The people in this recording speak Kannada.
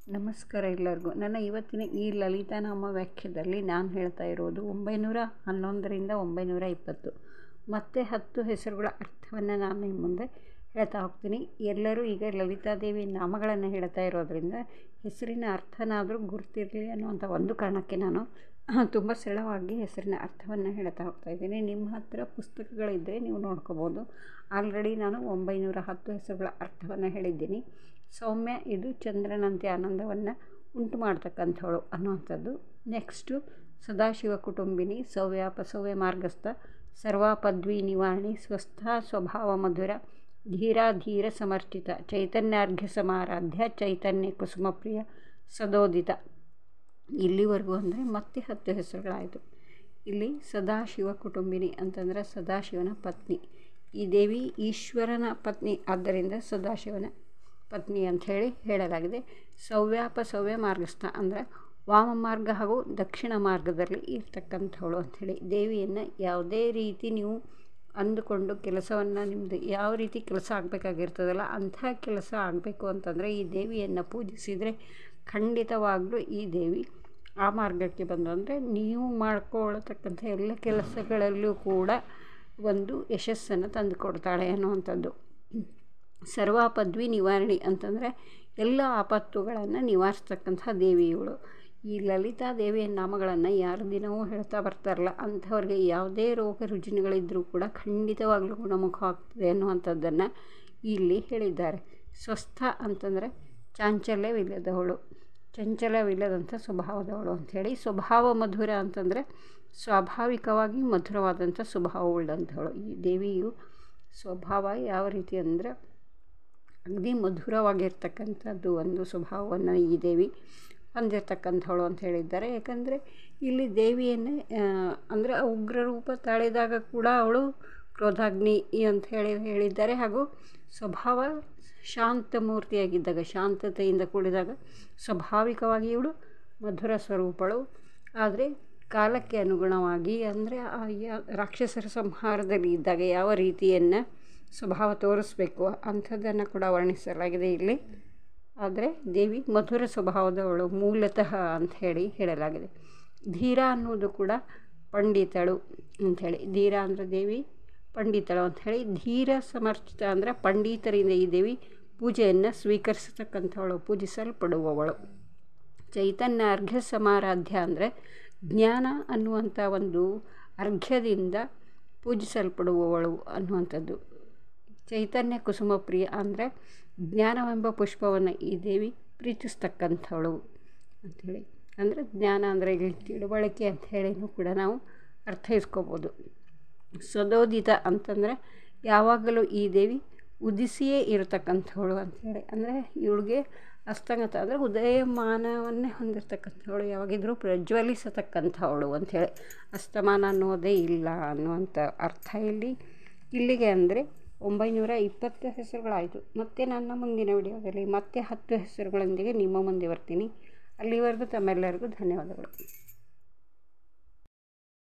ನಮಸ್ಕಾರ ಎಲ್ಲರಿಗೂ ನನ್ನ ಇವತ್ತಿನ ಈ ಲಲಿತಾನಾಮ ವ್ಯಾಖ್ಯದಲ್ಲಿ ನಾನು ಹೇಳ್ತಾ ಇರೋದು ಒಂಬೈನೂರ ಹನ್ನೊಂದರಿಂದ ಒಂಬೈನೂರ ಇಪ್ಪತ್ತು ಮತ್ತೆ ಹತ್ತು ಹೆಸರುಗಳ ಅರ್ಥವನ್ನು ನಾನು ನಿಮ್ಮ ಮುಂದೆ ಹೇಳ್ತಾ ಹೋಗ್ತೀನಿ ಎಲ್ಲರೂ ಈಗ ಲಲಿತಾದೇವಿ ನಾಮಗಳನ್ನು ಹೇಳ್ತಾ ಇರೋದರಿಂದ ಹೆಸರಿನ ಅರ್ಥನಾದರೂ ಗುರ್ತಿರಲಿ ಅನ್ನುವಂಥ ಒಂದು ಕಾರಣಕ್ಕೆ ನಾನು ತುಂಬ ಸರಳವಾಗಿ ಹೆಸರಿನ ಅರ್ಥವನ್ನು ಹೇಳ್ತಾ ಹೋಗ್ತಾ ಇದ್ದೀನಿ ನಿಮ್ಮ ಹತ್ತಿರ ಪುಸ್ತಕಗಳಿದ್ದರೆ ನೀವು ನೋಡ್ಕೋಬೋದು ಆಲ್ರೆಡಿ ನಾನು ಒಂಬೈನೂರ ಹತ್ತು ಹೆಸರುಗಳ ಅರ್ಥವನ್ನು ಹೇಳಿದ್ದೀನಿ ಸೌಮ್ಯ ಇದು ಚಂದ್ರನಂತೆ ಆನಂದವನ್ನು ಉಂಟು ಮಾಡ್ತಕ್ಕಂಥವಳು ಅನ್ನುವಂಥದ್ದು ನೆಕ್ಸ್ಟು ಸದಾಶಿವ ಕುಟುಂಬಿನಿ ಸೌವ್ಯಾಪ ಸೌವ್ಯ ಮಾರ್ಗಸ್ಥ ಸರ್ವಾಪದ್ವಿ ನಿವಾರಣಿ ಸ್ವಸ್ಥ ಸ್ವಭಾವ ಮಧುರ ಧೀರಾಧೀರ ಸಮರ್ಚಿತ ಚೈತನ್ಯಾರ್ಘ್ಯ ಸಮಾರಾಧ್ಯ ಚೈತನ್ಯ ಕುಸುಮಪ್ರಿಯ ಸದೋದಿತ ಇಲ್ಲಿವರೆಗೂ ಅಂದರೆ ಮತ್ತೆ ಹತ್ತು ಹೆಸರುಗಳಾಯಿತು ಇಲ್ಲಿ ಸದಾಶಿವ ಕುಟುಂಬಿನಿ ಅಂತಂದರೆ ಸದಾಶಿವನ ಪತ್ನಿ ಈ ದೇವಿ ಈಶ್ವರನ ಪತ್ನಿ ಆದ್ದರಿಂದ ಸದಾಶಿವನ ಪತ್ನಿ ಅಂಥೇಳಿ ಹೇಳಲಾಗಿದೆ ಸೌವ್ಯಾಪ ಸೌವ್ಯ ಮಾರ್ಗಸ್ಥ ಅಂದರೆ ವಾಮ ಮಾರ್ಗ ಹಾಗೂ ದಕ್ಷಿಣ ಮಾರ್ಗದಲ್ಲಿ ಇರ್ತಕ್ಕಂಥವಳು ಅಂಥೇಳಿ ದೇವಿಯನ್ನು ಯಾವುದೇ ರೀತಿ ನೀವು ಅಂದುಕೊಂಡು ಕೆಲಸವನ್ನು ನಿಮ್ಮದು ಯಾವ ರೀತಿ ಕೆಲಸ ಆಗಬೇಕಾಗಿರ್ತದಲ್ಲ ಅಂಥ ಕೆಲಸ ಆಗಬೇಕು ಅಂತಂದರೆ ಈ ದೇವಿಯನ್ನು ಪೂಜಿಸಿದರೆ ಖಂಡಿತವಾಗಲೂ ಈ ದೇವಿ ಆ ಮಾರ್ಗಕ್ಕೆ ಬಂದು ಅಂದರೆ ನೀವು ಮಾಡ್ಕೊಳ್ತಕ್ಕಂಥ ಎಲ್ಲ ಕೆಲಸಗಳಲ್ಲೂ ಕೂಡ ಒಂದು ಯಶಸ್ಸನ್ನು ತಂದು ಕೊಡ್ತಾಳೆ ಅನ್ನುವಂಥದ್ದು ಸರ್ವಾಪದ್ವಿ ನಿವಾರಣಿ ಅಂತಂದರೆ ಎಲ್ಲ ಆಪತ್ತುಗಳನ್ನು ನಿವಾರಿಸ್ತಕ್ಕಂಥ ದೇವಿಯವಳು ಈ ಲಲಿತಾ ದೇವಿಯ ನಾಮಗಳನ್ನು ಯಾರು ದಿನವೂ ಹೇಳ್ತಾ ಬರ್ತಾರಲ್ಲ ಅಂಥವ್ರಿಗೆ ಯಾವುದೇ ರೋಗ ರುಜಿನಗಳಿದ್ದರೂ ಕೂಡ ಖಂಡಿತವಾಗ್ಲೂ ಗುಣಮುಖವಾಗ್ತದೆ ಅನ್ನುವಂಥದ್ದನ್ನು ಇಲ್ಲಿ ಹೇಳಿದ್ದಾರೆ ಸ್ವಸ್ಥ ಅಂತಂದರೆ ಚಾಂಚಲ್ಯವಿಲ್ಲದವಳು ಚಂಚಲವಿಲ್ಲದಂಥ ಸ್ವಭಾವದವಳು ಅಂಥೇಳಿ ಸ್ವಭಾವ ಮಧುರ ಅಂತಂದರೆ ಸ್ವಾಭಾವಿಕವಾಗಿ ಮಧುರವಾದಂಥ ಸ್ವಭಾವ ಉಳ್ಳಂಥವಳು ಈ ದೇವಿಯು ಸ್ವಭಾವ ಯಾವ ರೀತಿ ಅಂದರೆ ಅಗದಿ ಮಧುರವಾಗಿರ್ತಕ್ಕಂಥದ್ದು ಒಂದು ಸ್ವಭಾವವನ್ನು ಈ ದೇವಿ ಹೊಂದಿರತಕ್ಕಂಥವಳು ಅಂತ ಹೇಳಿದ್ದಾರೆ ಯಾಕಂದರೆ ಇಲ್ಲಿ ದೇವಿಯನ್ನು ಅಂದರೆ ಉಗ್ರ ರೂಪ ತಾಳಿದಾಗ ಕೂಡ ಅವಳು ಕ್ರೋಧಾಗ್ನಿ ಅಂತ ಹೇಳಿ ಹೇಳಿದ್ದಾರೆ ಹಾಗೂ ಸ್ವಭಾವ ಶಾಂತ ಮೂರ್ತಿಯಾಗಿದ್ದಾಗ ಶಾಂತತೆಯಿಂದ ಕೂಡಿದಾಗ ಸ್ವಾಭಾವಿಕವಾಗಿ ಇವಳು ಮಧುರ ಸ್ವರೂಪಳು ಆದರೆ ಕಾಲಕ್ಕೆ ಅನುಗುಣವಾಗಿ ಅಂದರೆ ರಾಕ್ಷಸರ ಸಂಹಾರದಲ್ಲಿ ಇದ್ದಾಗ ಯಾವ ರೀತಿಯನ್ನು ಸ್ವಭಾವ ತೋರಿಸ್ಬೇಕು ಅಂಥದ್ದನ್ನು ಕೂಡ ವರ್ಣಿಸಲಾಗಿದೆ ಇಲ್ಲಿ ಆದರೆ ದೇವಿ ಮಧುರ ಸ್ವಭಾವದವಳು ಮೂಲತಃ ಅಂಥೇಳಿ ಹೇಳಲಾಗಿದೆ ಧೀರ ಅನ್ನೋದು ಕೂಡ ಪಂಡಿತಳು ಅಂಥೇಳಿ ಧೀರ ಅಂದರೆ ದೇವಿ ಪಂಡಿತಳು ಅಂಥೇಳಿ ಧೀರ ಸಮರ್ಚಿತ ಅಂದರೆ ಪಂಡಿತರಿಂದ ಈ ದೇವಿ ಪೂಜೆಯನ್ನು ಸ್ವೀಕರಿಸತಕ್ಕಂಥವಳು ಪೂಜಿಸಲ್ಪಡುವವಳು ಚೈತನ್ಯ ಅರ್ಘ್ಯ ಸಮಾರಾಧ್ಯ ಅಂದರೆ ಜ್ಞಾನ ಅನ್ನುವಂಥ ಒಂದು ಅರ್ಘ್ಯದಿಂದ ಪೂಜಿಸಲ್ಪಡುವವಳು ಅನ್ನುವಂಥದ್ದು ಚೈತನ್ಯ ಕುಸುಮ ಪ್ರಿಯ ಅಂದರೆ ಜ್ಞಾನವೆಂಬ ಪುಷ್ಪವನ್ನು ಈ ದೇವಿ ಪ್ರೀತಿಸ್ತಕ್ಕಂಥವಳು ಅಂಥೇಳಿ ಅಂದರೆ ಜ್ಞಾನ ಅಂದರೆ ಇಲ್ಲಿ ತಿಳುವಳಿಕೆ ಅಂಥೇಳಿನೂ ಕೂಡ ನಾವು ಅರ್ಥೈಸ್ಕೋಬೋದು ಸದೋದಿತ ಅಂತಂದರೆ ಯಾವಾಗಲೂ ಈ ದೇವಿ ಉದಿಸಿಯೇ ಇರತಕ್ಕಂಥವಳು ಅಂಥೇಳಿ ಅಂದರೆ ಇವಳಿಗೆ ಅಸ್ತಂಗತ ಅಂದರೆ ಉದಯಮಾನವನ್ನೇ ಹೊಂದಿರತಕ್ಕಂಥವಳು ಯಾವಾಗಿದ್ರೂ ಪ್ರಜ್ವಲಿಸತಕ್ಕಂಥವಳು ಅಂಥೇಳಿ ಅಸ್ತಮಾನ ಅನ್ನೋದೇ ಇಲ್ಲ ಅನ್ನುವಂಥ ಅರ್ಥ ಇಲ್ಲಿ ಇಲ್ಲಿಗೆ ಅಂದರೆ ಒಂಬೈನೂರ ಇಪ್ಪತ್ತು ಹೆಸರುಗಳಾಯಿತು ಮತ್ತು ನನ್ನ ಮುಂದಿನ ವಿಡಿಯೋದಲ್ಲಿ ಮತ್ತೆ ಹತ್ತು ಹೆಸರುಗಳೊಂದಿಗೆ ನಿಮ್ಮ ಮುಂದೆ ಬರ್ತೀನಿ ಅಲ್ಲಿವರೆಗೂ ತಮ್ಮೆಲ್ಲರಿಗೂ ಧನ್ಯವಾದಗಳು